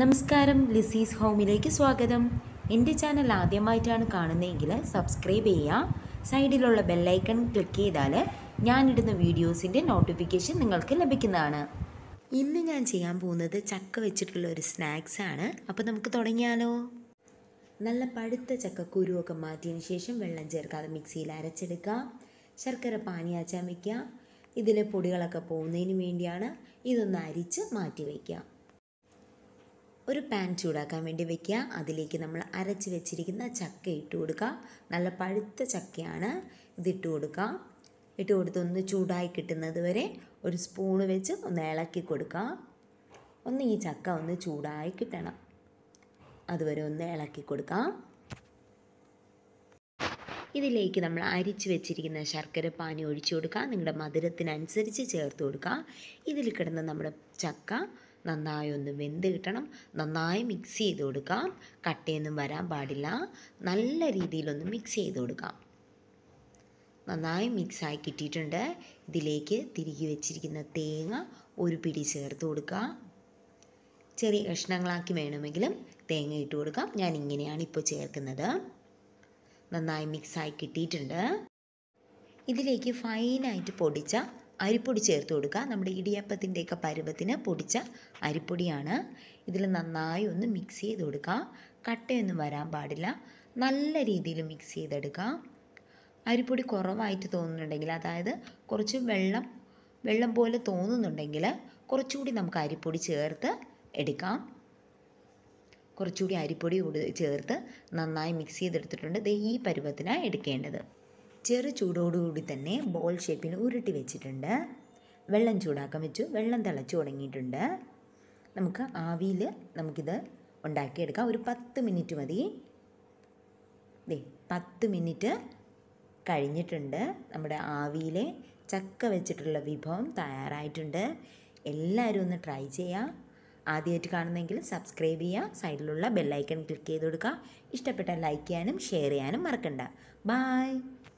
നമസ്കാരം ലിസീസ് ഹോമിലേക്ക് സ്വാഗതം എൻ്റെ ചാനൽ ആദ്യമായിട്ടാണ് കാണുന്നതെങ്കിൽ സബ്സ്ക്രൈബ് ചെയ്യുക സൈഡിലുള്ള ബെല്ലൈക്കൺ ക്ലിക്ക് ചെയ്താൽ ഞാനിടുന്ന വീഡിയോസിൻ്റെ നോട്ടിഫിക്കേഷൻ നിങ്ങൾക്ക് ലഭിക്കുന്നതാണ് ഇന്ന് ഞാൻ ചെയ്യാൻ പോകുന്നത് ചക്ക വെച്ചിട്ടുള്ള ഒരു സ്നാക്സ് ആണ് അപ്പോൾ നമുക്ക് തുടങ്ങിയാലോ നല്ല പഴുത്ത ചക്കക്കുരുവൊക്കെ മാറ്റിയതിന് ശേഷം വെള്ളം ചേർക്കാതെ മിക്സിയിൽ അരച്ചെടുക്കുക ശർക്കര പാനിയാച്ചാൻ വയ്ക്കുക ഇതിലെ പൊടികളൊക്കെ പോകുന്നതിന് വേണ്ടിയാണ് ഇതൊന്ന് അരിച്ച് മാറ്റി വയ്ക്കുക ഒരു പാൻ ചൂടാക്കാൻ വേണ്ടി വെക്കുക അതിലേക്ക് നമ്മൾ അരച്ച് വെച്ചിരിക്കുന്ന ചക്ക ഇട്ട് കൊടുക്കുക നല്ല പഴുത്ത ചക്കയാണ് ഇതിട്ട് കൊടുക്കുക ഇട്ട് കൊടുത്ത് ഒന്ന് ചൂടായി കിട്ടുന്നത് വരെ ഒരു സ്പൂണ് വെച്ച് ഒന്ന് ഇളക്കി കൊടുക്കുക ഒന്ന് ഈ ചക്ക ഒന്ന് ചൂടായി കിട്ടണം അതുവരെ ഒന്ന് ഇളക്കി കൊടുക്കാം ഇതിലേക്ക് നമ്മൾ അരിച്ച് വെച്ചിരിക്കുന്ന ശർക്കര പാനി ഒഴിച്ചു കൊടുക്കുക നിങ്ങളുടെ മധുരത്തിനനുസരിച്ച് ചേർത്ത് കൊടുക്കുക ഇതിൽ കിടന്ന് നമ്മുടെ ചക്ക നന്നായി ഒന്ന് വെന്ത് കിട്ടണം നന്നായി മിക്സ് ചെയ്ത് കൊടുക്കാം കട്ടയൊന്നും വരാൻ പാടില്ല നല്ല രീതിയിലൊന്ന് മിക്സ് ചെയ്ത് കൊടുക്കാം നന്നായി മിക്സായി കിട്ടിയിട്ടുണ്ട് ഇതിലേക്ക് തിരികെ വെച്ചിരിക്കുന്ന തേങ്ങ ഒരു പിടി ചേർത്ത് കൊടുക്കുക ചെറിയ കഷ്ണങ്ങളാക്കി വേണമെങ്കിലും തേങ്ങ ഇട്ട് കൊടുക്കാം ഞാൻ ഇങ്ങനെയാണ് ഇപ്പോൾ ചേർക്കുന്നത് നന്നായി മിക്സായി കിട്ടിയിട്ടുണ്ട് ഇതിലേക്ക് ഫൈനായിട്ട് പൊടിച്ച അരിപ്പൊടി ചേർത്ത് കൊടുക്കുക നമ്മുടെ ഇടിയപ്പത്തിൻ്റെയൊക്കെ പരുവത്തിന് പൊടിച്ച അരിപ്പൊടിയാണ് ഇതിൽ നന്നായി ഒന്ന് മിക്സ് ചെയ്ത് കൊടുക്കുക കട്ടയൊന്നും വരാൻ പാടില്ല നല്ല രീതിയിൽ മിക്സ് ചെയ്തെടുക്കുക അരിപ്പൊടി കുറവായിട്ട് തോന്നുന്നുണ്ടെങ്കിൽ അതായത് കുറച്ച് വെള്ളം വെള്ളം പോലെ തോന്നുന്നുണ്ടെങ്കിൽ കുറച്ചുകൂടി നമുക്ക് അരിപ്പൊടി ചേർത്ത് എടുക്കാം കുറച്ചുകൂടി അരിപ്പൊടി കൂടി ചേർത്ത് നന്നായി മിക്സ് ചെയ്തെടുത്തിട്ടുണ്ട് ദേ ഈ പരുവത്തിനാണ് എടുക്കേണ്ടത് ചെറു ചൂടോടുകൂടി തന്നെ ബോൾ ഷേപ്പിൽ ഉരുട്ടി വെച്ചിട്ടുണ്ട് വെള്ളം ചൂടാക്കാൻ വെച്ചു വെള്ളം തിളച്ചു തുടങ്ങിയിട്ടുണ്ട് നമുക്ക് ആവിയിൽ നമുക്കിത് ഉണ്ടാക്കിയെടുക്കാം ഒരു പത്ത് മിനിറ്റ് മതി ദേ പത്ത് മിനിറ്റ് കഴിഞ്ഞിട്ടുണ്ട് നമ്മുടെ ആവിയിലെ ചക്ക വെച്ചിട്ടുള്ള വിഭവം തയ്യാറായിട്ടുണ്ട് എല്ലാവരും ഒന്ന് ട്രൈ ചെയ്യുക ആദ്യമായിട്ട് കാണുന്നെങ്കിൽ സബ്സ്ക്രൈബ് ചെയ്യുക സൈഡിലുള്ള ബെല്ലൈക്കൺ ക്ലിക്ക് ചെയ്ത് കൊടുക്കുക ഇഷ്ടപ്പെട്ടാൽ ലൈക്ക് ചെയ്യാനും ഷെയർ ചെയ്യാനും മറക്കണ്ട ബായ്